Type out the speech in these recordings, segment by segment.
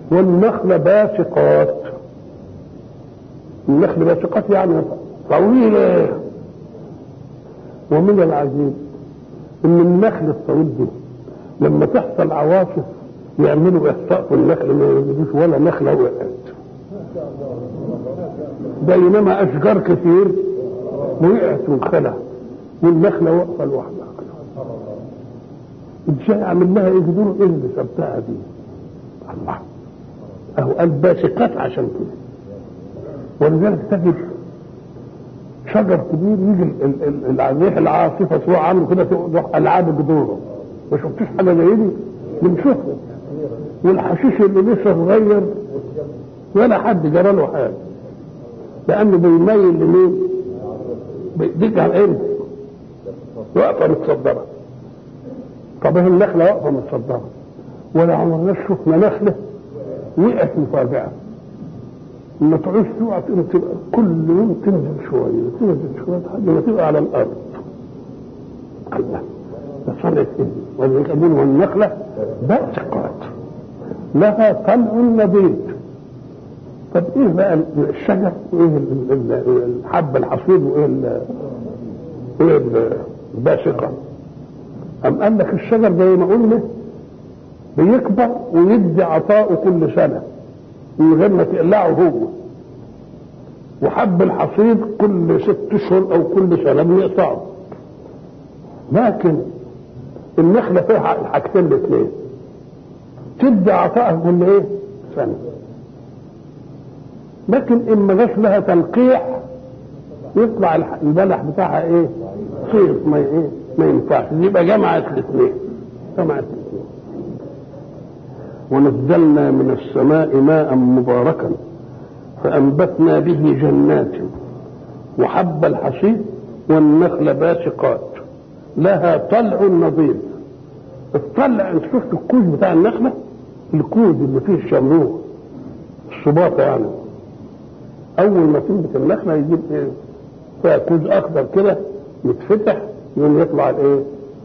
والنخل باسقات النخل باسقات يعني طويلة ومن العجيب ان النخل الطويل ده لما تحصل عواصف يعملوا احصاء في النخل ما يجدوش ولا نخله وقعت بينما اشجار كثير وقعت وانخلع والنخله واقفه لوحدها ازاي اعمل لها ايه دول ايه اللي سبتها دي الله اهو قال باسقات عشان كده ولذلك تجد شجر كبير يجي الريح العاصفه تروح عنه كده تروح العاب جذوره ما شفتوش حاجه زي دي بنشوفها والحشيش اللي لسه صغير ولا حد جرى له حاجه لانه بيميل لمين؟ بيديك على العين واقفه متصدره طب هي النخله واقفه متصدره ولا عمرنا شفنا نخله وقعت مفاجاه ما تعوش تقع تبقى كل يوم تنزل شويه تنزل شويه لحد ما تبقى على الارض الله فصلت ايه ولذلك يقولوا النخله باسقات لها طلع نضيد طب ايه بقى الشجر وايه الحب الحصيد وايه وايه الباسقه أم قال لك الشجر زي ما قلنا بيكبر ويدي عطاؤه كل سنة من غير ما تقلعه هو وحب الحصيد كل ست اشهر او كل سنه بيقطعه لكن النخله فيها الحاجتين الاثنين تدي عطائها كل ايه؟ سنه لكن ان ما جاش لها تلقيح يطلع البلح بتاعها ايه؟ صيف ما ايه؟ ما ينفعش يبقى جمعت الاثنين جمعت الاثنين ونزلنا من السماء ماء مباركا فأنبتنا به جنات وحب الحصيد والنخل باسقات لها طلع نضيد الطلع انت شفت الكوز بتاع النخلة الكوز اللي فيه الشمروخ الصباطة يعني أول ما تنبت النخلة يجيب إيه؟ فيها كوز أخضر كده يتفتح يقوم يطلع الإيه؟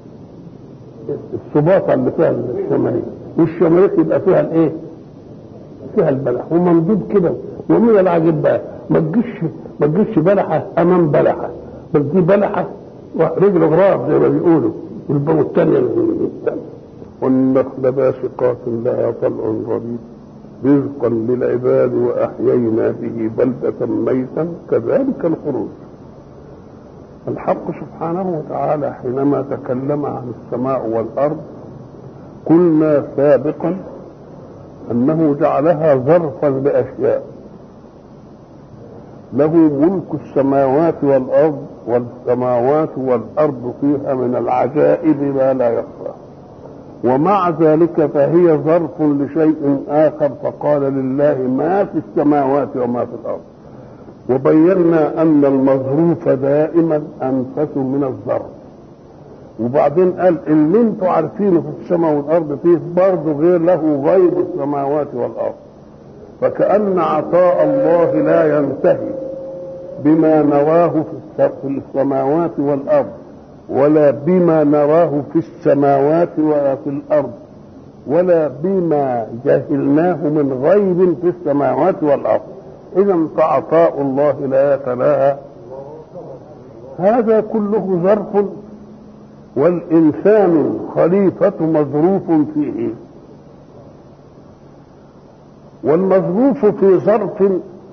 الصباطة اللي فيها الشماريخ والشماريخ يبقى فيها الإيه؟ فيها البلح وممدود كده ومن العجيب بقى ما تجيش ما تجيش بلحه امام بلحه بل دي بلحه رجل غراب زي ما بيقولوا والبو الثانيه والنخل باسقات لها طلع ربيب رزقا للعباد واحيينا به بلده ميتا كذلك الخروج الحق سبحانه وتعالى حينما تكلم عن السماء والارض قلنا سابقا انه جعلها ظرفا لاشياء له ملك السماوات والارض والسماوات والارض فيها من العجائب ما لا يخفى ومع ذلك فهي ظرف لشيء اخر فقال لله ما في السماوات وما في الارض وبينا ان المظروف دائما انفس من الظرف وبعدين قال اللي انتوا عارفينه في السماء والارض فيه برضه غير له غيب السماوات والارض فكأن عطاء الله لا ينتهي بما نراه في السماوات والأرض ولا بما نراه في السماوات ولا في الأرض ولا بما جهلناه من غيب في السماوات والأرض إذا فعطاء الله لا يتلاها هذا كله ظرف والإنسان خليفة مظروف فيه والمظروف في ظرف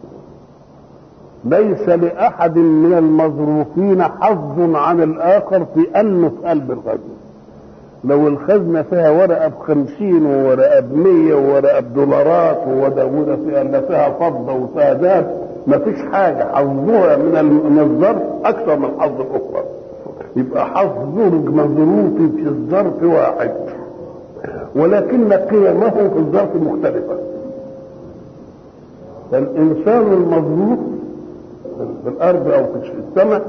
ليس لأحد من المظروفين حظ عن الآخر في أنه في قلب الخزنة لو الخزنة فيها ورقة بخمسين وورقة بمية وورقة بدولارات وده فيها اللي فيها فضة وفيها ذهب ما فيش حاجة حظها من من الظرف أكثر من حظ الأخرى يبقى حظ مظروف في الظرف واحد ولكن قيمه في الظرف مختلفه فالإنسان المظروف في الأرض أو في السماء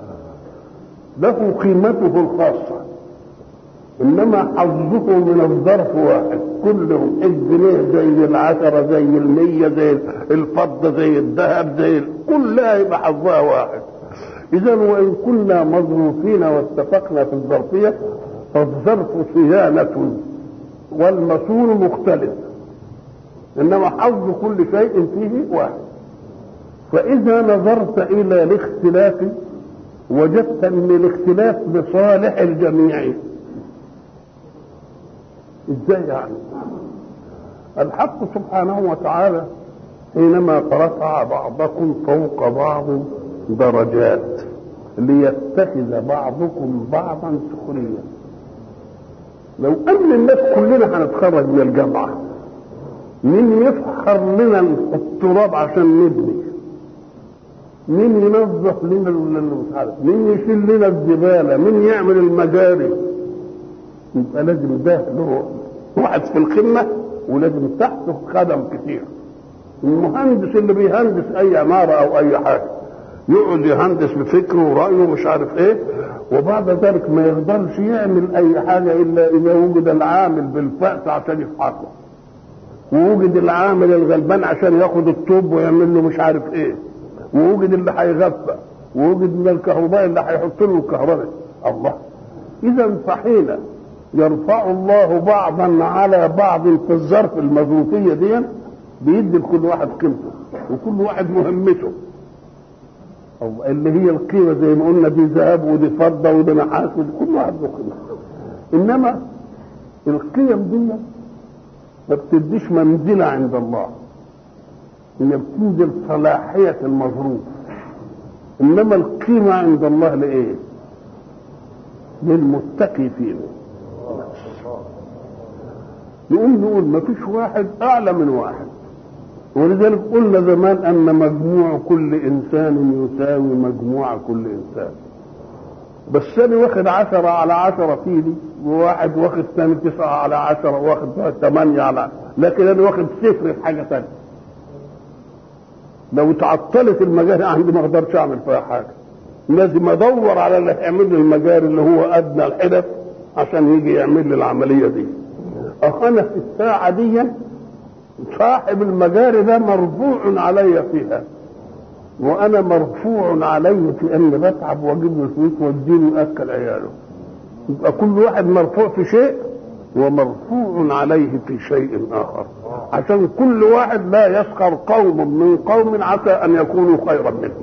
له قيمته الخاصة إنما حظه من الظرف واحد كلهم الجنيه زي العشرة زي المية زي الفضة زي الذهب زي كلها يبقى حظها واحد إذا وإن كنا مظروفين واتفقنا في الظرفية فالظرف صيانة والمسؤول مختلف انما حظ كل شيء فيه واحد فاذا نظرت الى الاختلاف وجدت ان الاختلاف لصالح الجميع ازاي يعني الحق سبحانه وتعالى حينما رفع بعضكم فوق بعض درجات ليتخذ بعضكم بعضا سخريا لو ان الناس كلنا هنتخرج من الجامعه مين يفخر لنا التراب عشان نبني مين ينظف لنا مش عارف مين يشيل لنا الزباله مين يعمل المجاري يبقى لازم ده له واحد في القمه ولازم تحته خدم كتير المهندس اللي بيهندس اي عماره او اي حاجه يقعد يهندس بفكره ورايه ومش عارف ايه وبعد ذلك ما يقدرش يعمل اي حاجه الا اذا وجد العامل بالفأس عشان يفحصه ووجد العامل الغلبان عشان ياخد الطوب ويعمل له مش عارف ايه ووجد اللي هيغفى ووجد من الكهرباء اللي هيحط له الكهرباء الله اذا فحين يرفع الله بعضا على بعض في الظرف المظروفيه دي بيدي لكل واحد قيمته وكل واحد مهمته أو اللي هي القيمة زي ما قلنا دي ذهب ودي فضة ودي نحاس ودي كل واحد له قيمة إنما القيم دي ما بتديش منزلة عند الله هي بتنزل صلاحية المظروف إنما القيمة عند الله لإيه؟ للمتقي فيه نقول نقول ما فيش واحد أعلى من واحد ولذلك قلنا زمان ان مجموع كل انسان يساوي مجموع كل انسان بس انا واخد عشرة على عشرة فيدي وواحد واخد ثاني تسعة على عشرة واخد ثمانية على لكن انا واخد صفر في حاجة ثانية لو تعطلت المجاري عندي ما اقدرش اعمل فيها حاجة لازم ادور على اللي هيعمل لي المجاري اللي هو ادنى الحدث عشان يجي يعمل لي العملية دي انا في الساعة دي صاحب المجاري ده مرفوع علي فيها وانا مرفوع علي في اني بتعب واجيب له الفلوس واديله ياكل عياله يبقى كل واحد مرفوع في شيء ومرفوع عليه في شيء اخر عشان كل واحد لا يسخر قوم من قوم عسى ان يكونوا خيرا منهم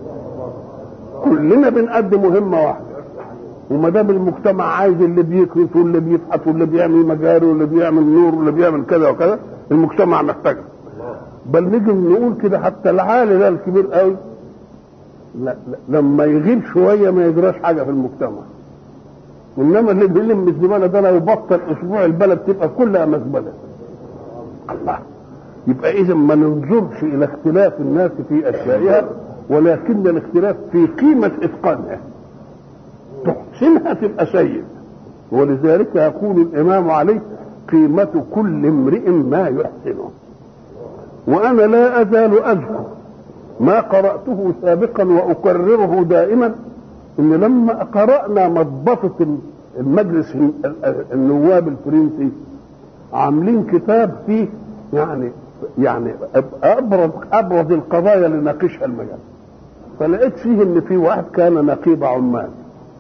كلنا بنأدي مهمه واحده وما دام المجتمع عايز اللي بيكرس واللي بيفحت واللي بيعمل مجاري واللي بيعمل نور واللي بيعمل كذا وكذا المجتمع محتاجها بل نيجي نقول كده حتى العالي ده الكبير قوي لا, لا لما يغيب شويه ما يجراش حاجه في المجتمع انما اللي بيلم الزباله ده لو بطل اسبوع البلد تبقى كلها مزبله الله يبقى اذا ما ننظرش الى اختلاف الناس في اشيائها ولكن الاختلاف في قيمه اتقانها تحسنها تبقى سيد ولذلك يقول الامام عليه قيمة كل امرئ ما يحسنه وأنا لا أزال أذكر ما قرأته سابقا وأكرره دائما إن لما قرأنا مضبطة المجلس النواب الفرنسي عاملين كتاب فيه يعني يعني أبرز أبرز القضايا اللي ناقشها المجال فلقيت فيه إن في واحد كان نقيب عمال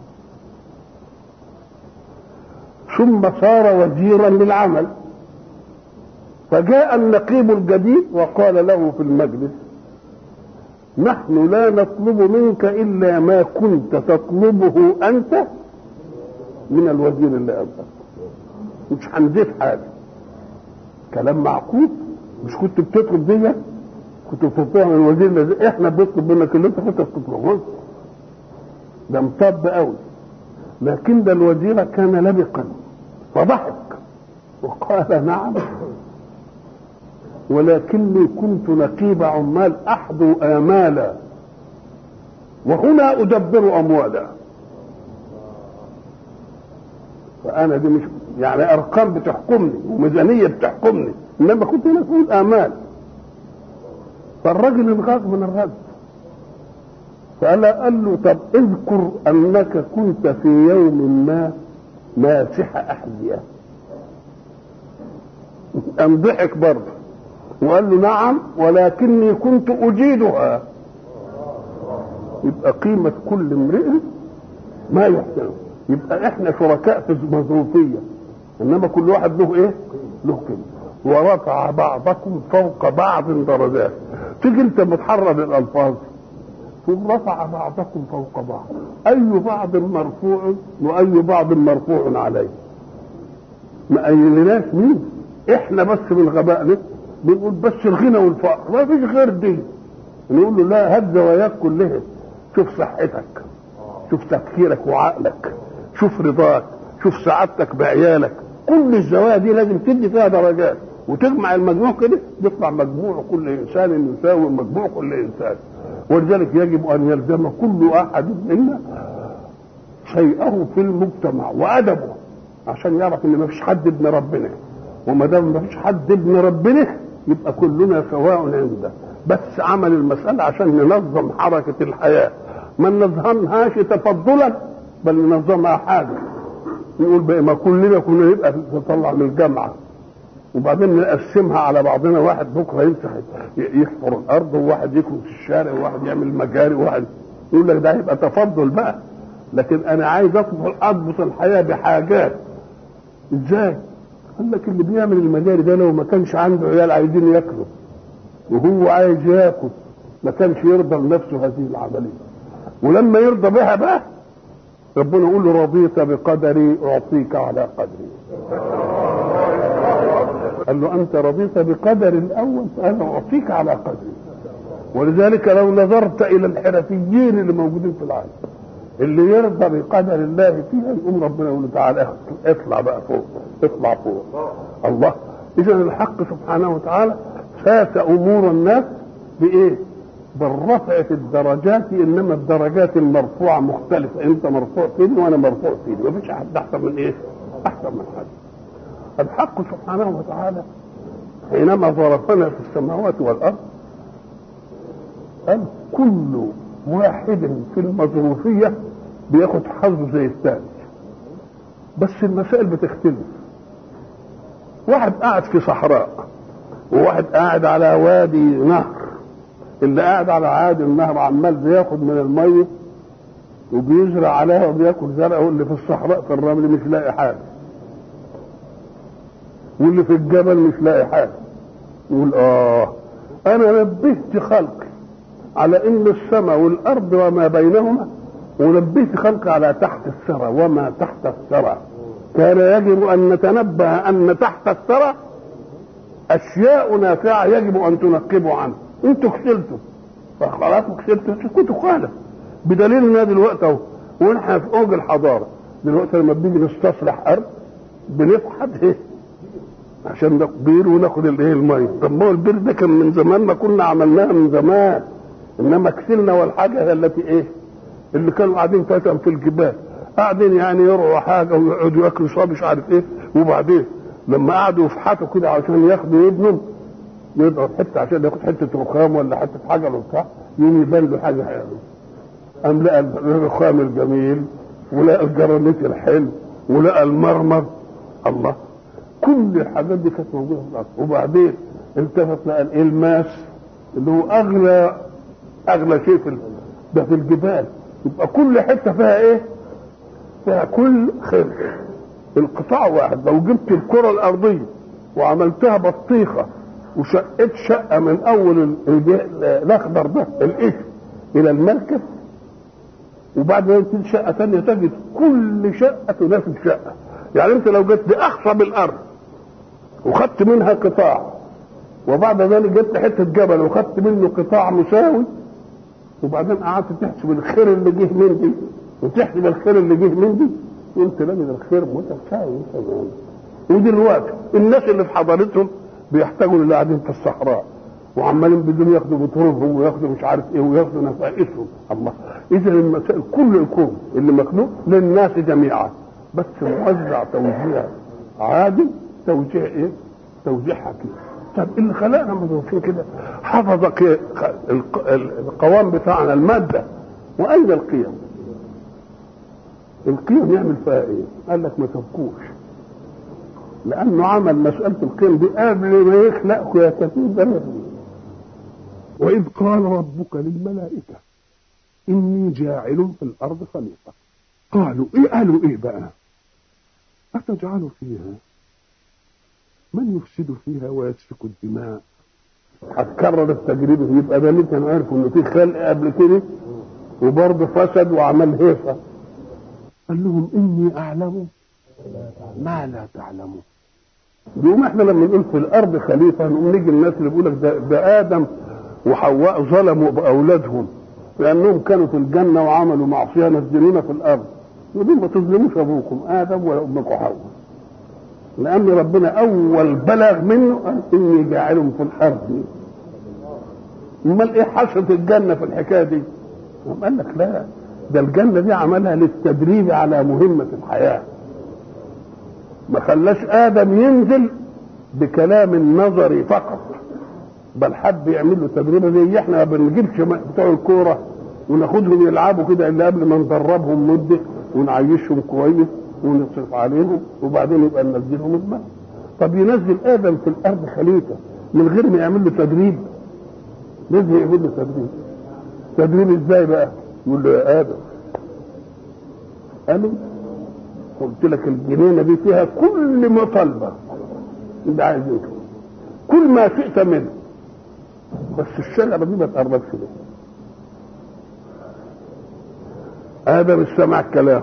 ثم صار وزيرا للعمل فجاء النقيب الجديد وقال له في المجلس نحن لا نطلب منك الا ما كنت تطلبه انت من الوزير اللي قبلك مش هنزيد حاجه كلام معقول مش كنت بتطلب دي كنت بتطلبها من الوزير اللي احنا بنطلب منك اللي انت كنت بتطلبه ده مطب قوي لكن ده الوزير كان لبقا فضحك وقال نعم ولكني كنت نقيب عمال احدو امالا وهنا ادبر اموالا فانا دي مش يعني ارقام بتحكمني وميزانيه بتحكمني انما كنت مسؤول امال فالراجل انغاظ من الرد فقال قال له طب اذكر انك كنت في يوم ما ماسح احذيه قام ضحك برضه وقال له نعم ولكني كنت اجيدها يبقى قيمة كل امرئ ما يحسنه يبقى احنا شركاء في المظروفية انما كل واحد له ايه له قيمة ورفع بعضكم فوق بعض درجات تيجي انت متحرر الالفاظ ثم رفع بعضكم فوق بعض اي بعض مرفوع واي بعض مرفوع عليه ما قايلناش مين احنا بس من غبائنا بنقول بس الغنى والفقر ما فيش غير دي نقول له لا هات زواياك كلها شوف صحتك شوف تفكيرك وعقلك شوف رضاك شوف سعادتك بعيالك كل الزوايا دي لازم تدي فيها درجات وتجمع المجموع كده يطلع مجموع كل انسان يساوي مجموع كل انسان ولذلك يجب ان يلزم كل احد منا شيئه في المجتمع وادبه عشان يعرف ان ما فيش حد ابن ربنا وما دام ما فيش حد ابن ربنا يبقى كلنا سواء عنده بس عمل المسألة عشان ننظم حركة الحياة ما ننظمهاش تفضلا بل ننظمها حاجة نقول بقى ما كلنا كنا نبقى نطلع من الجامعة وبعدين نقسمها على بعضنا واحد بكره يمسح يحفر الارض وواحد يكنس الشارع وواحد يعمل مجاري وواحد يقول لك ده هيبقى تفضل بقى لكن انا عايز اضبط اضبط الحياه بحاجات ازاي؟ قال لك اللي بيعمل المجاري ده لو ما كانش عنده عيال عايزين ياكلوا وهو عايز ياكل ما كانش يرضى لنفسه هذه العمليه ولما يرضى بها بقى ربنا يقول له رضيت بقدري اعطيك على قدري قال له انت رضيت بقدر الاول فانا اعطيك على قدري ولذلك لو نظرت الى الحرفيين اللي موجودين في العالم اللي يرضى بقدر الله فيها يقوم ربنا يقول له تعالى اطلع بقى فوق اطلع فوق الله اذا الحق سبحانه وتعالى فات امور الناس بايه بالرفع في الدرجات انما الدرجات المرفوعه مختلفه انت مرفوع فيني وانا مرفوع فيني مفيش احد احسن من ايه احسن من حد الحق سبحانه وتعالى حينما ظرفنا في السماوات والارض قال كل واحد في المظروفيه بياخد حظه زي الثاني بس المسائل بتختلف واحد قاعد في صحراء وواحد قاعد على وادي نهر اللي قاعد على عادي النهر عمال بياخد من الميه وبيزرع عليها وبياكل زرعه واللي في الصحراء في الرمل مش لاقي حاجه واللي في الجبل مش لاقي حاجه يقول اه انا نبهت خلقي على ان السماء والارض وما بينهما ونبهت خلقي على تحت الثرى وما تحت الثرى كان يجب ان نتنبه ان تحت الثرى اشياء نافعه يجب ان تنقبوا عنها انتوا كسلتوا فخلاص كسلتوا اسكتوا خالص بدليل ان دلوقتي اهو ونحن في اوج الحضاره دلوقتي لما بنيجي نستصلح ارض بنفحت ايه عشان ناخد بير وناخد الايه الميه طب ما هو البير ده كان من زمان ما كنا عملناها من زمان انما كسلنا والحاجه هي التي ايه اللي كانوا قاعدين فتن في الجبال قاعدين يعني يرعوا حاجه ويقعدوا ياكلوا صاب مش عارف ايه وبعدين لما قعدوا يفحطوا كده عشان ياخدوا يبنوا يضعوا حته عشان ياخد حته رخام ولا حته حجر وبتاع يوم يبان له حاجه حلوه قام لقى الرخام الجميل ولقى الجرانيت الحلو ولقى المرمر الله كل الحاجات دي كانت موجوده في الارض وبعدين التفت لقى الالماس اللي هو اغلى اغلى شيء في ده في الجبال يبقى كل حته فيها ايه؟ فيها كل خير القطاع واحد لو جبت الكره الارضيه وعملتها بطيخه وشقت شقه من اول الاخضر ده القشر الى المركب وبعد ما تنزل شقه ثانيه تجد كل شقه تناسب شقه يعني انت لو جبت باخصب الارض وخدت منها قطاع وبعد ذلك جبت حته جبل وخدت منه قطاع مساوي وبعدين قعدت تحسب الخير اللي جه من دي وتحسب الخير اللي جه من دي قلت لا من الخير متساوي ودلوقتي الناس اللي في حضارتهم بيحتاجوا اللي قاعدين في الصحراء وعمالين بدون ياخدوا بترولهم وياخدوا مش عارف ايه وياخدوا نفائسهم الله اذا المسائل كل الكون اللي مخلوق للناس جميعا بس موزع توزيع عادل توزيع ايه؟ توزيع حكيم طب اللي خلقنا مظروفين كده حفظ القوام بتاعنا الماده واين القيم؟ القيم يعمل فيها ايه؟ قال لك ما تبكوش لانه عمل مساله القيم دي قبل ما يخلق يا كتيب واذ قال ربك للملائكه اني جاعل في الارض خليفه قالوا ايه قالوا ايه بقى اتجعل فيها من يفسد فيها ويسفك الدماء هتكرر التجربة يبقى ده اللي كانوا عرفوا ان في خلق قبل كده وبرضه فسد وعمل هيصة قال لهم إني أعلم ما لا تعلمون يقوم احنا لما نقول في الارض خليفه نقوم نيجي الناس اللي بيقول لك ده, ده ادم وحواء ظلموا باولادهم لانهم كانوا في الجنه وعملوا معصيه نزلونا في الارض يقولوا ما تظلموش ابوكم ادم ولا امكم حواء لان ربنا اول بلغ منه قال اني جاعل في الارض امال ايه حصلة الجنه في الحكايه دي؟ قال لك لا ده الجنه دي عملها للتدريب على مهمه الحياه ما خلاش ادم ينزل بكلام نظري فقط بل حب يعمل له تجربه زي احنا ما بنجيبش بتوع الكوره وناخدهم يلعبوا كده الا قبل ما ندربهم مده ونعيشهم كويس ونصرف عليهم وبعدين يبقى ننزلهم الماء طب ينزل ادم في الارض خليفه من غير ما يعمل له تدريب لازم يعمل له تدريب تدريب ازاي بقى؟ يقول له يا ادم قالوا قلت لك الجنينه دي فيها كل مطالبه انت عايز ايه كل ما شئت منه بس الشجره دي ما تقربش له ادم استمع الكلام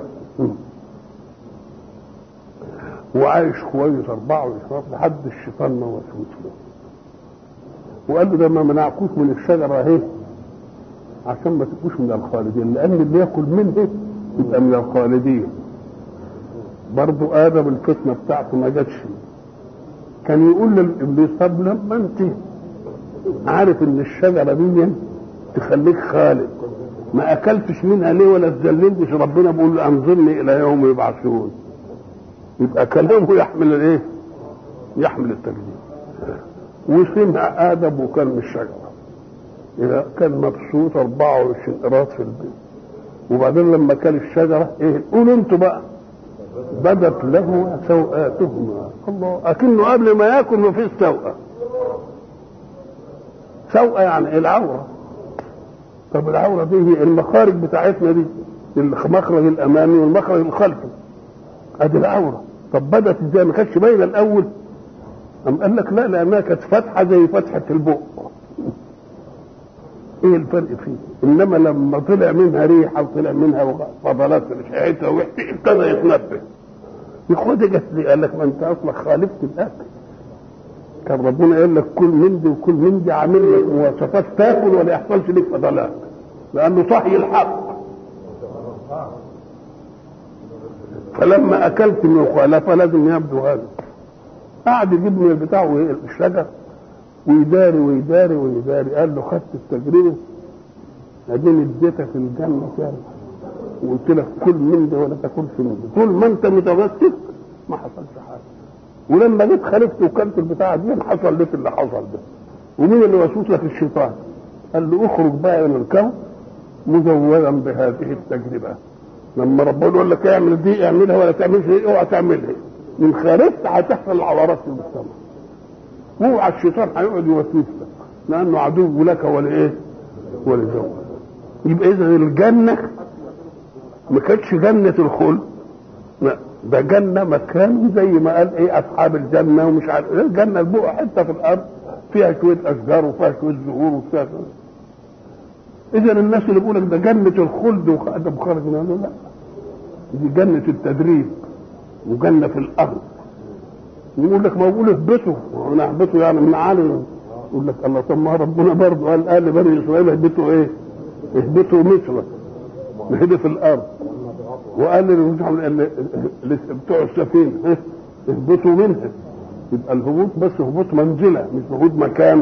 وعايش كويس 24 لحد الشيطان ما وسوس له وقال له ده ما منعكوش من الشجره اهي عشان ما تبقوش من الخالدين لان اللي ياكل منه يبقى من الخالدين برضو ادم الفتنه بتاعته ما جاتش كان يقول للابليس طب لما انت عارف ان الشجره دي تخليك خالد ما اكلتش منها ليه ولا اتذللتش ربنا بيقول انظرني الى يوم يبعثون يبقى كلامه يحمل الايه؟ يحمل التكذيب وسمع ادم وكان من الشجره إذا كان مبسوط 24 قراط في البيت وبعدين لما كان الشجره ايه قولوا انتوا بقى بدت له سوءاتهما الله اكنه قبل ما ياكل ما فيش سوءه سوءه يعني العوره طب العوره دي هي المخارج بتاعتنا دي المخرج الامامي والمخرج الخلفي ادي العوره طب بدت ازاي ما كانتش باينه الاول أم قال لك لا لانها كانت فاتحه زي فتحه البق ايه الفرق فيه انما لما طلع منها ريحه وطلع منها فضلات ريحتها وحتي ابتدى يتنبه يخد جت لي قال لك ما انت اصلا خالفت الاكل كان ربنا قال لك كل من دي وكل من دي عامل لك مواصفات تاكل ولا يحصلش لك فضلات لانه صحي الحق فلما اكلت من الخلافه لازم يبدو هذا قعد يجيب من بتاعه الشجر ويداري ويداري ويداري قال له خدت التجربه اديني اديتك الجنه فعلا وقلت لك كل من ده ولا تاكلش من ده طول ما انت متمسك ما حصلش حاجه ولما جيت خالفت وكلت البتاعه دي حصل لك اللي حصل ده ومين اللي وسوس لك الشيطان قال له اخرج بقى من الكون مزودا بهذه التجربه لما ربنا يقول لك اعمل دي اعملها ولا تعملش دي اوعى تعملها من خالفت هتحصل العورات في المجتمع اوعى الشيطان هيقعد يوسوس لك لانه عدو لك ولايه ولزوجك يبقى اذا الجنه ما كانتش جنه الخلد لا ده جنه مكان زي ما قال ايه اصحاب الجنه ومش عارف ايه الجنه البقعه حته في الارض فيها شويه اشجار وفيها شويه زهور وفيها شوية. اذا الناس اللي بيقول لك ده جنه الخلد وادم خرج منها لا دي جنه التدريب وجنه في الارض يقول لك ما بقول اهبطوا انا اهبطوا يعني من عالي يقول لك الله طب ما ربنا برضه قال قال لبني اسرائيل اهبطوا ايه؟ اهبطوا مصر نهدي في الارض وقال بتوع السفينه اهبطوا منها يبقى الهبوط بس هبوط منزله مش هبوط مكان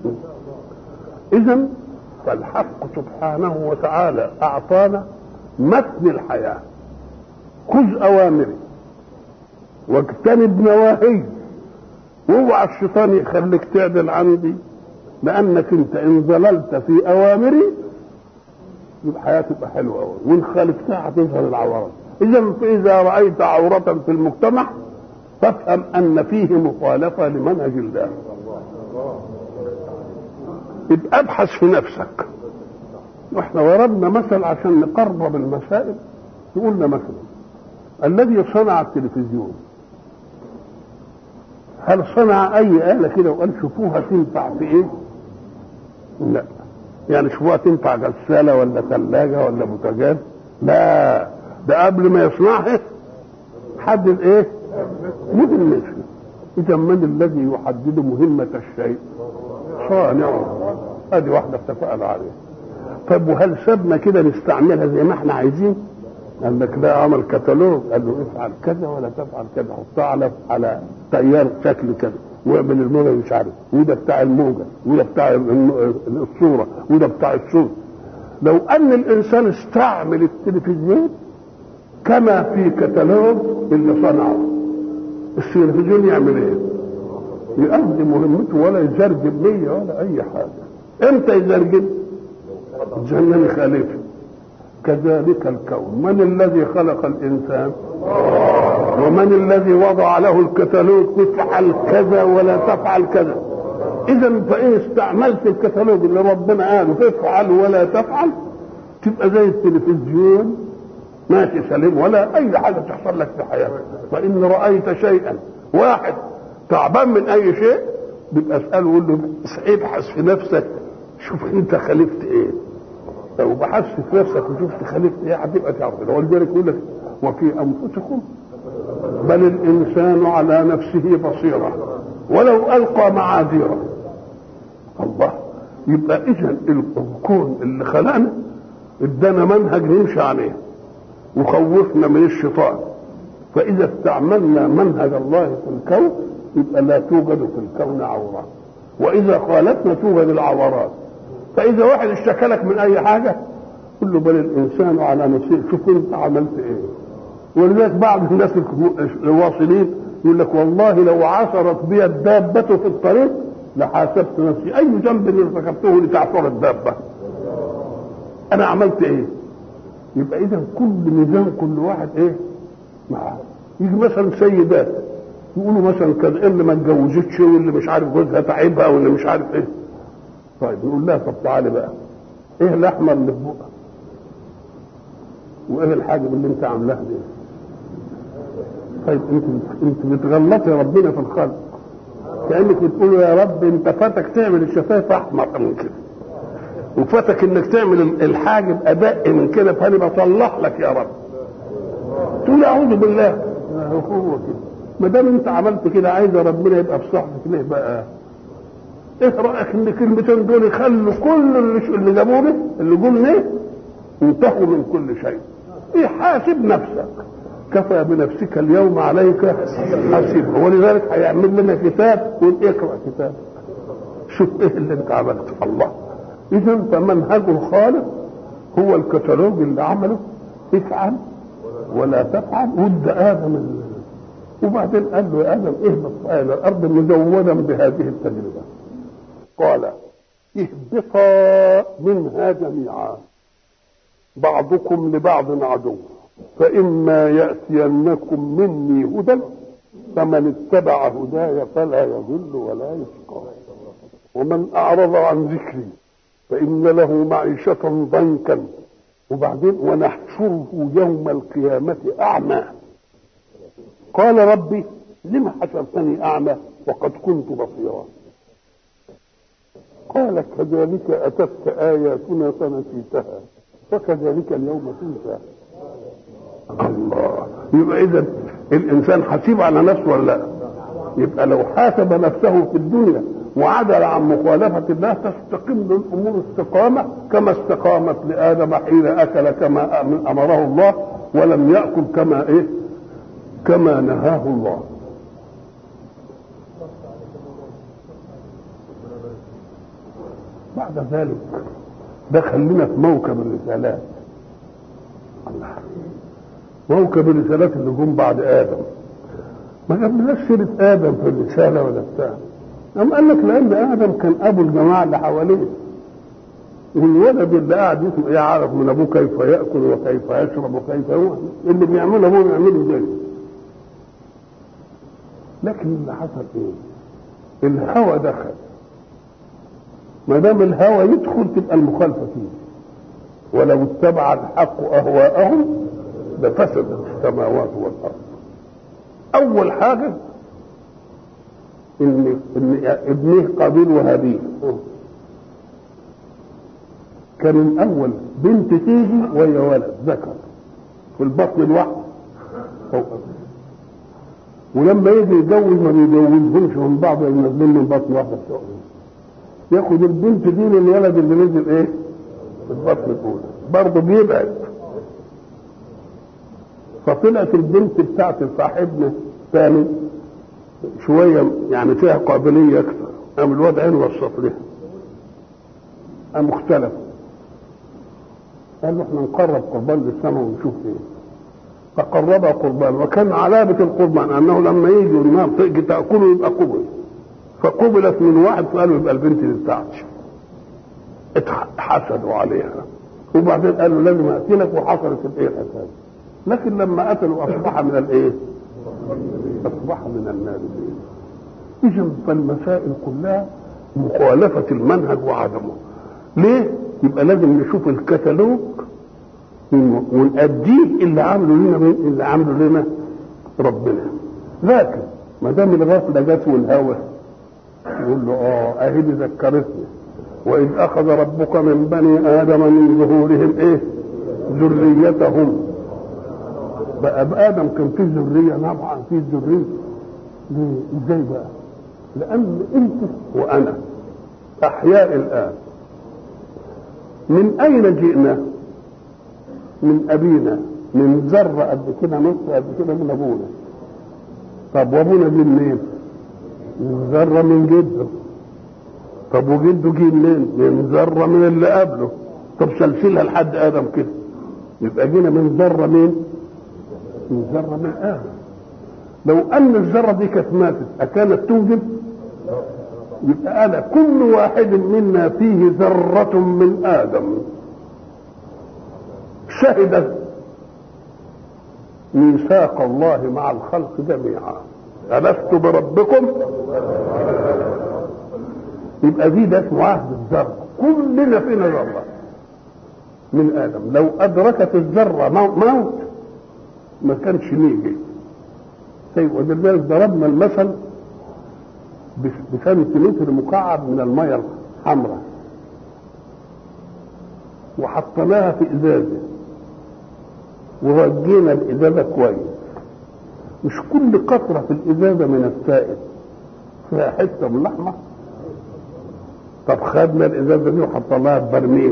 اذا فالحق سبحانه وتعالى اعطانا متن الحياه خذ اوامري واجتنب نواهي واوعى الشيطان يخليك تعدل عندي لانك انت ان ظللت في اوامري يبقى حياتك تبقى حلوه قوي وان خالفتها هتظهر العورات اذا فاذا رايت عوره في المجتمع فافهم ان فيه مخالفه لمنهج الله يبقى ابحث في نفسك واحنا ضربنا مثل عشان نقرب المسائل قلنا مثلا الذي صنع التلفزيون هل صنع اي آلة كده وقال شوفوها تنفع في ايه لا يعني شوفوها تنفع غسالة ولا ثلاجة ولا بوتاجاز لا ده قبل ما يصنعها حدد ايه مدن مثله اذا من الذي يحدد مهمة الشيء صانعه ادي واحدة اتفقنا عليها طب وهل سابنا كده نستعملها زي ما احنا عايزين قال لك لا عمل كتالوج قال له افعل كذا ولا تفعل كذا حطها على على تيار شكل كذا واعمل الموجة مش عارف وده بتاع الموجة وده بتاع الصورة وده بتاع الصورة لو ان الانسان استعمل التلفزيون كما في كتالوج اللي صنعه التلفزيون يعمل ايه يؤدي مهمته ولا يزرجم بيا ولا اي حاجه امتى يزرجم جنن خالفه كذلك الكون من الذي خلق الانسان ومن الذي وضع له الكتالوج تفعل كذا ولا تفعل كذا اذا فان استعملت الكتالوج اللي ربنا قاله تفعل ولا تفعل تبقى زي التلفزيون ماشي سليم ولا اي حاجه تحصل لك في حياتك فان رايت شيئا واحد تعبان من اي شيء بيبقى اساله وقول له ابحث في نفسك شوف انت خالفت ايه لو بحثت في نفسك وشفت خالفت ايه هتبقى تعرف ولذلك يقول لك وفي انفسكم بل الانسان على نفسه بصيره ولو القى معاذيره الله يبقى اذا الكون اللي خلقنا ادانا منهج نمشي عليه وخوفنا من الشيطان فاذا استعملنا منهج الله في الكون يبقى لا توجد في الكون عوره واذا خالفنا توجد العورات فاذا واحد اشتكى لك من اي حاجه قل له بل الانسان على نفسه شوف انت عملت ايه ولذلك بعض الناس الواصلين يقول لك والله لو عثرت بي الدابة في الطريق لحاسبت نفسي أي ذنب ارتكبته لتعثر الدابة أنا عملت إيه؟ يبقى إذا كل ميزان كل واحد إيه؟ معاه يجي مثلا سيدات يقولوا مثلا كذا اللي ما اتجوزتش واللي مش عارف جوزها تعبها واللي مش عارف ايه طيب نقول لها طب تعالي بقى ايه الاحمر اللي في بقها وايه الحاجب اللي انت عاملاها دي طيب انت انت بتغلطي ربنا في الخلق كانك بتقول يا رب انت فاتك تعمل الشفايف احمر من كده وفاتك انك تعمل الحاجب ادق من كده فانا بصلح لك يا رب تقول اعوذ بالله هو كده ما دام انت عملت كده عايز ربنا يبقى في صحبك ليه بقى؟ ايه رايك ان الكلمتين دول يخلوا كل اللي, اللي جابوه اللي قلنا انتهوا من كل شيء ايه حاسب نفسك كفى بنفسك اليوم عليك حسيبا ولذلك هيعمل لنا كتاب يقول اقرا كتاب شوف ايه اللي انت عملته الله اذا فمنهج الخالق هو الكتالوج اللي عمله افعل ولا تفعل ود ادم وبعدين قال له يا ادم اهبط الى الارض مزودا بهذه التجربه قال اهبطا منها جميعا بعضكم لبعض عدو فإما يأتينكم مني هدى فمن اتبع هداي فلا يضل ولا يشقى ومن أعرض عن ذكري فإن له معيشة ضنكا وبعدين ونحشره يوم القيامة أعمى قال ربي لم حشرتني أعمى وقد كنت بصيرا قال كذلك أتتك آياتنا فنسيتها فكذلك اليوم تنسى الله يبقى إذا الإنسان حسيب على نفسه ولا لا يبقى لو حاسب نفسه في الدنيا وعدل عن مخالفة الله تستقيم له الأمور استقامة كما استقامت لآدم حين أكل كما أمره الله ولم يأكل كما إيه كما نهاه الله بعد ذلك ده خلينا في موكب الرسالات الله موكب الرسالات اللي جم بعد ادم ما جابلناش سيره ادم في الرساله ولا بتاع أم قال لك لأن آدم كان أبو الجماعة اللي حواليه والولد اللي قاعد يسمع يعرف من أبوه كيف يأكل وكيف يشرب وكيف هو اللي بيعمله أبوه بيعمله زيه لكن اللي حصل إيه؟ الهوى دخل ما دام الهوى يدخل تبقى المخالفة فيه ولو اتبع الحق أهواءهم لفسدت السماوات والأرض أول حاجة ان ان ابنه قابيل وهابيل كان الاول بنت تيجي وهي ولد ذكر في البطن لوحده ولما يجي يتجوز ما بيجوزهمش من بعض ينزلين من بطن واحده ياخد البنت دي للولد اللي نزل ايه؟ في البطن الاولى برضه بيبعد فطلعت البنت بتاعت صاحبنا الثاني شويه يعني فيها قابليه اكثر قام الواد عين وسط لها قام اختلف قال له احنا نقرب قربان للسماء ونشوف ايه فقرب قربان وكان علامة القربان أنه لما يجي النار تيجي تأكله يبقى قبل فقبلت من واحد فقالوا يبقى البنت دي بتاعتي اتحسدوا عليها وبعدين قالوا لازم أقتلك وحصلت الإيه الحكاية لكن لما قتلوا أصبح من الإيه؟ أصبح من النادمين إذا فالمسائل كلها مخالفة المنهج وعدمه ليه؟ يبقى لازم نشوف الكتالوج ونأديه اللي عمله لنا اللي عمله لنا ربنا لكن ما دام الغفلة جت والهوى يقول له اه اهي دي ذكرتني واذ اخذ ربك من بني ادم من ظهورهم ايه ذريتهم بقى بادم كان فيه ذريه طبعا فيه ذريه ليه ازاي بقى لان انت وانا احياء الان من اين جئنا من ابينا من ذره قد كده نص قد كده من ابونا طب وابونا جه منين؟ من ذره من جده طب وجده جه منين؟ من ذره من اللي قبله طب سلسلها لحد ادم كده يبقى جينا من ذره مين؟ من ذره من ادم لو ان الذره دي كانت ماتت اكانت توجد؟ يبقى انا كل واحد منا فيه ذره من ادم شهد ميثاق الله مع الخلق جميعا ألست بربكم يبقى دي ده اسمه عهد الذرة كلنا فينا ذرة من آدم لو أدركت الذرة موت ما كانش نيجي طيب ولذلك ضربنا المثل بسنتيمتر مكعب من المية الحمراء وحطيناها في ازازه ورجينا الازازه كويس مش كل قطره في الازازه من السائل فيها حته من لحمه طب خدنا الازازه دي وحطيناها في برميل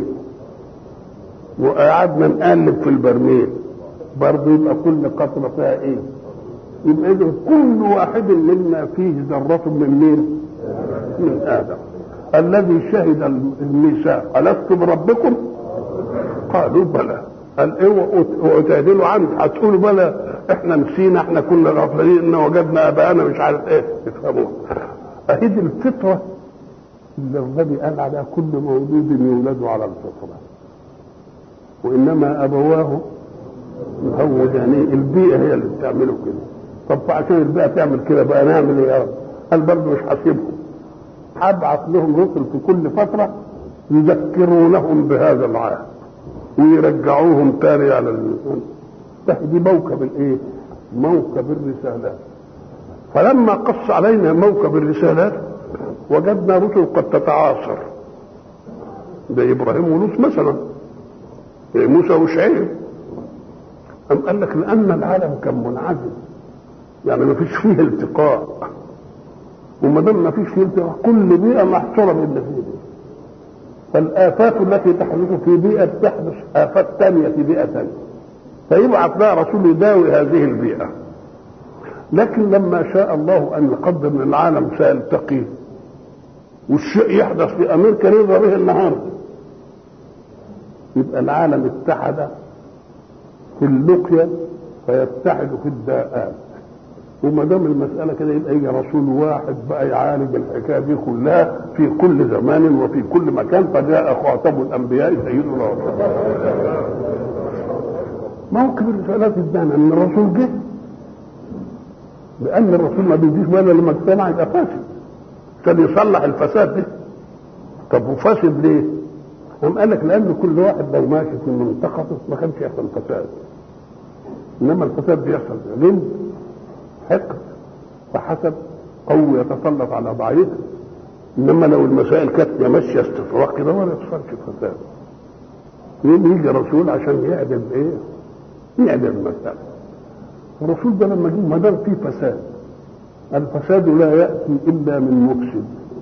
وقعدنا نقلب في البرميل برضه يبقى كل قطره فيها ايه؟ يبقى اذا كل واحد منا فيه ذره من مين؟ من ادم الذي شهد الميثاق الست بربكم؟ قالوا بلى قال ايه وتعدلوا عنه هتقولوا بلى احنا نسينا احنا كنا غافلين ان وجدنا اباءنا مش عارف ايه تفهموها اهي دي الفطره اللي النبي قال عليها كل مولود يولد على الفطره وانما ابواه يهودانيه البيئه هي اللي بتعمله كده طب عشان البيئه تعمل كده بقى نعمل ايه يا رب؟ قال برضه مش هسيبهم هبعث لهم رسل في كل فتره يذكرونهم بهذا العهد ويرجعوهم تاني على ال... دي موكب الايه؟ موكب الرسالات فلما قص علينا موكب الرسالات وجدنا رسل قد تتعاصر زي ابراهيم ولوط مثلا زي موسى وشعيب أم قال لك لأن العالم كان منعزل يعني ما فيش فيه التقاء وما دام ما فيش فيه التقاء كل بيئة محصورة باللي فيه فالآفات التي تحدث في بيئة تحدث آفات ثانية في بيئة ثانية فيبعث لها رسول يداوي هذه البيئة لكن لما شاء الله أن يقدر من العالم سيلتقي والشيء يحدث في أمريكا نرضى به النهارده يبقى العالم اتحد في اللقيا فيتحد في الداءات وما دام المساله كده يبقى يجي رسول واحد بقى يعالج الحكايه دي كلها في كل زمان وفي كل مكان فجاء خاتم الانبياء سيدنا موكب الرسالات ادانا ان الرسول جه لان الرسول ما بيجيش ولا لما اجتمع يبقى فاسد عشان يصلح الفساد ده طب وفاسد ليه؟ قام قال لك لان كل واحد لو ماشي في منطقته ما كانش يحصل فساد انما الفساد بيحصل غل حقد وحسد قوي يتسلط على ضعيف انما لو المسائل كانت ماشيه استفراغ كده ولا يحصلش فساد يوم يجي رسول عشان يعدل ايه؟ يعدل المسألة الرسول ده لما جه ما دام فيه فساد الفساد لا يأتي إلا من مفسد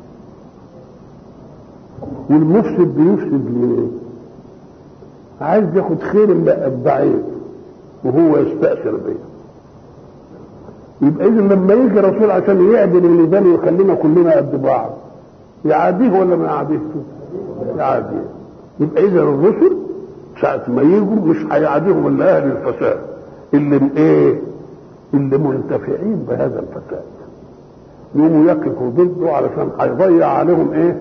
والمفسد بيفسد ليه؟ عايز ياخد خير الضعيف وهو يستأثر بيه يبقى إذا لما يجي رسول عشان يعدل الميزان ويخلينا كلنا قد بعض يعاديه ولا ما يعاديه؟ يعاديه يبقى إذا الرسل ساعة ما يجوا مش هيعاديهم إلا أهل الفساد اللي ايه؟ اللي منتفعين بهذا الفساد يقوموا يقفوا ضده علشان هيضيع عليهم ايه؟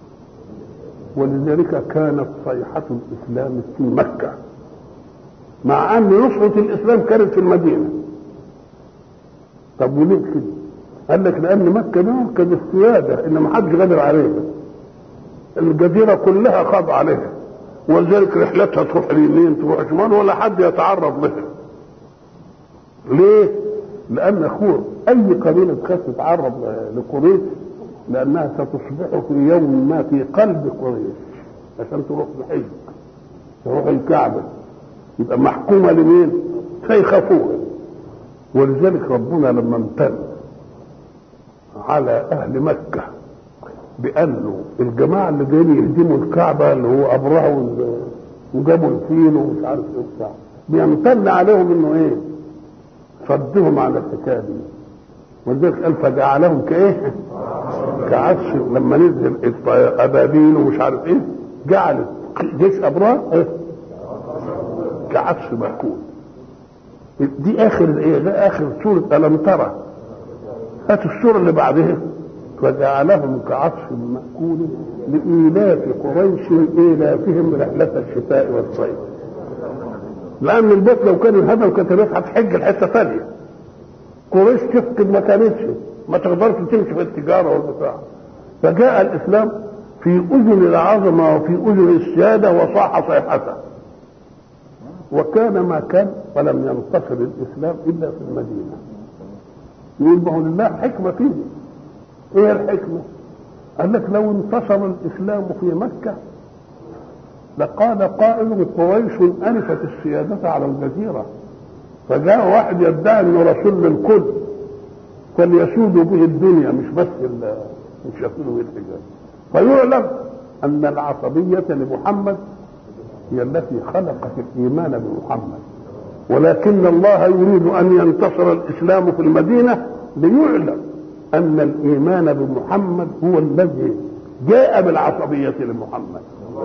ولذلك كانت صيحة الإسلام في مكة مع أن نصرة الإسلام كانت في المدينة طب وليه كده؟ قال لك لأن مكة ده كانت السيادة إن ما حدش غادر عليها الجزيرة كلها خاض عليها ولذلك رحلتها تروح اليمين تروح شمال ولا حد يتعرض لها ليه؟ لأن أخوه أي قبيلة تخاف تتعرض لقريش لأنها ستصبح في يوم ما في قلب قريش عشان تروح الحج تروح الكعبة يبقى محكومة لمين؟ فيخافوها ولذلك ربنا لما امتن على أهل مكة بأنه الجماعة اللي جايين يهدموا الكعبة اللي هو أبرهة وجابوا الفيل ومش عارف إيه وبتاع بيمتن عليهم إنه إيه؟ صدهم على الحكايه دي ولذلك قال فجعلهم كايه؟ كعكس لما نزل ابابيل ومش عارف ايه جعل جيش ابرار إيه؟ كعكس مأكول دي اخر ايه؟ ده اخر سوره الم ترى هات السوره اللي بعدها فجعلهم كعصف مأكول لإيلاف قريش إيلافهم رحلة الشتاء والصيف لان البيت لو كان الهدف كانت الناس هتحج الحته ثانيه قريش تفقد ما كانتش ما تقدرش تمشي في التجاره والبتاع فجاء الاسلام في اذن العظمه وفي اذن السياده وصاح صيحته وكان ما كان ولم ينتصر الاسلام الا في المدينه يقول ما هو لله حكمه فيه ايه الحكمه؟ قال لك لو انتصر الاسلام في مكه لقال قائل قريش أنفت السيادة على الجزيرة فجاء واحد يدعي انه رسول للكل فليسودوا به الدنيا مش بس مش يسودوا به الحجاز فيعلم ان العصبية لمحمد هي التي خلقت الايمان بمحمد ولكن الله يريد ان ينتصر الاسلام في المدينة ليعلم ان الايمان بمحمد هو الذي جاء بالعصبية لمحمد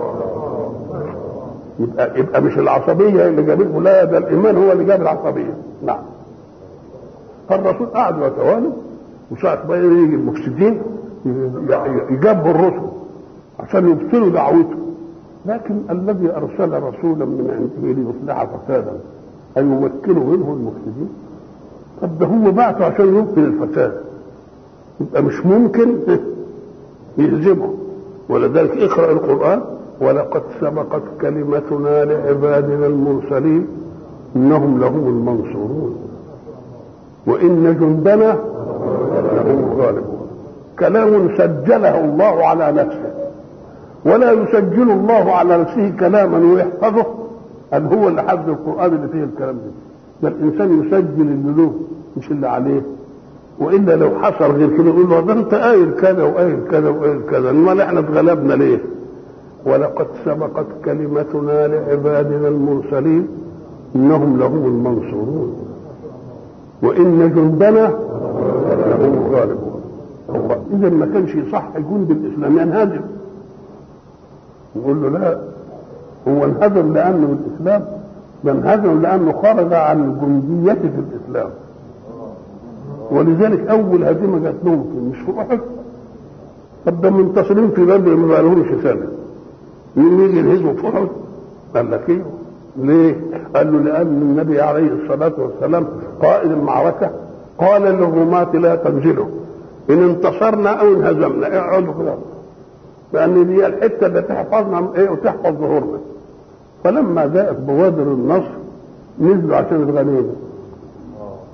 يبقى يبقى مش العصبيه اللي جابته لا ده الايمان هو اللي جاب العصبيه نعم فالرسول قعد يتوالى وساعة ما يجي المفسدين يجابوا الرسل عشان يبطلوا دعوته لكن الذي ارسل رسولا من عنده ليصلح فسادا أيمكنه منه المفسدين طب ده هو بعته عشان يبطل الفساد يبقى مش ممكن يهزمه ولذلك اقرا القران ولقد سبقت كلمتنا لعبادنا المرسلين انهم لهم المنصورون وان جندنا لهم الغالبون كلام سجله الله على نفسه ولا يسجل الله على نفسه كلاما ويحفظه ان هو اللي حفظ القران اللي فيه الكلام ده ده الانسان يسجل اللي له مش اللي عليه والا لو حصل غير كده يقول له ده انت قايل كذا وقايل كذا وقايل كذا امال احنا اتغلبنا ليه؟ ولقد سبقت كلمتنا لعبادنا المرسلين انهم لهم المنصورون وان جندنا لهم الغالبون اذا ما كانش يصح جند الاسلام ينهزم يقول له لا هو انهزم لانه الاسلام ينهزم لانه خرج عن الجنديه في الاسلام ولذلك اول هزيمه جات لهم مش في احد طب ده منتصرين في بدر ما بقالهمش سنه مين يجي الهزم في احد؟ قال لك ايه؟ ليه؟ قال له لان النبي عليه الصلاه والسلام قائد المعركه قال للرماة لا تنزلوا ان انتصرنا او انهزمنا اقعدوا كده لان دي الحته اللي تحفظنا ايه وتحفظ ظهورنا فلما جاءت بوادر النصر نزلوا عشان الغنيمه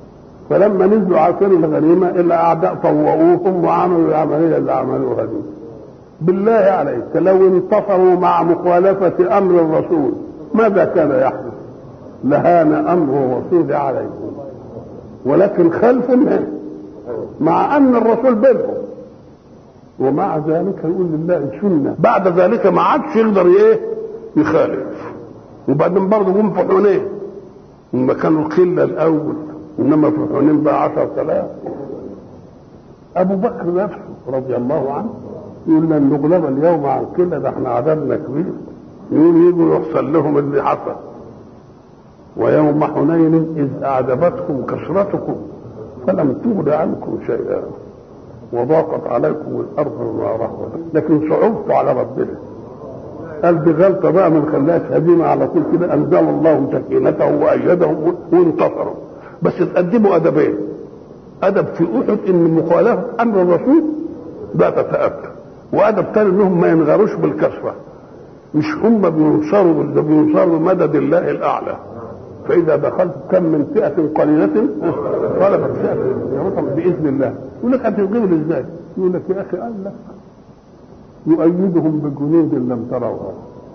فلما نزلوا عشان الغنيمه الا اعداء طوؤوهم وعملوا العمليه اللي عملوها دي بالله عليك لو انتصروا مع مخالفه امر الرسول ماذا كان يحدث؟ لهان امر الرسول عليكم ولكن خلف منه مع ان الرسول بينهم ومع ذلك يقول لله سنه بعد ذلك ما عادش يقدر ايه يخالف وبعدين برضه جم في حنين لما كانوا القله الاول انما في حنين بقى 10000 ابو بكر نفسه رضي الله عنه يقول لن نغلب اليوم عن قله ده احنا عددنا كبير يقول يجوا يحصل لهم اللي حصل ويوم حنين اذ اعجبتكم كثرتكم فلم تغن عنكم شيئا وضاقت عليكم الارض بما رحبت لكن صعبتوا على ربنا قال دي غلطه بقى ما نخليهاش هزيمه على طول كده انزل الله سكينته وايدهم وانتصروا بس تقدموا ادبين ادب في احد ان مخالفه امر الرسول ده تتاتى وادب ثاني انهم ما ينغروش بالكسره مش هم بينصروا ده بينصروا بمدد الله الاعلى فاذا دخلت كم من فئه قليله غلبت فئه باذن الله يقول لك هتغلبوا ازاي؟ يقول لك يا اخي قال لك يؤيدهم بجنود لم تروها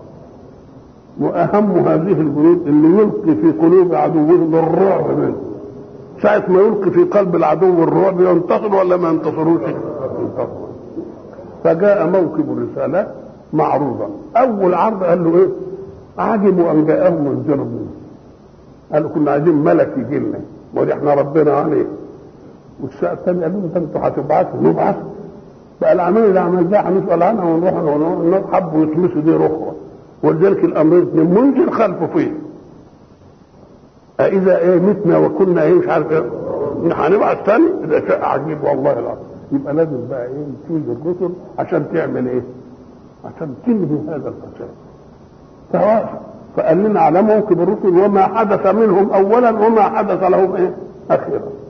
واهم هذه الجنود اللي يلقي في قلوب عدوهم الرعب منه ساعة ما يلقي في قلب العدو الرعب ينتصر ولا ما ينتصروش؟ ينتصر فجاء موكب الرسالات معروضا أول عرض قال له إيه؟ عجبوا أن جاءهم منذر منه قالوا كنا عايزين ملك يجي لنا ودي احنا ربنا عليه والساعة الثانية قالوا له انتوا هتبعثوا نبعث بقى العمل اللي عملناه هنسأل عنها ونروح ونروح حبوا يطمسوا دي رخوة ولذلك الأمر منذر خلفه فيه أإذا إيه متنا وكنا إيه مش عارف إيه هنبعث تاني ده شيء عجيب والله العظيم يبقى لازم بقى إيه تيجي الرسل عشان تعمل إيه؟ عشان تنهي هذا الفساد توافق فقال لنا على موكب الرسل وما حدث منهم أولا وما حدث لهم إيه؟ أخيرا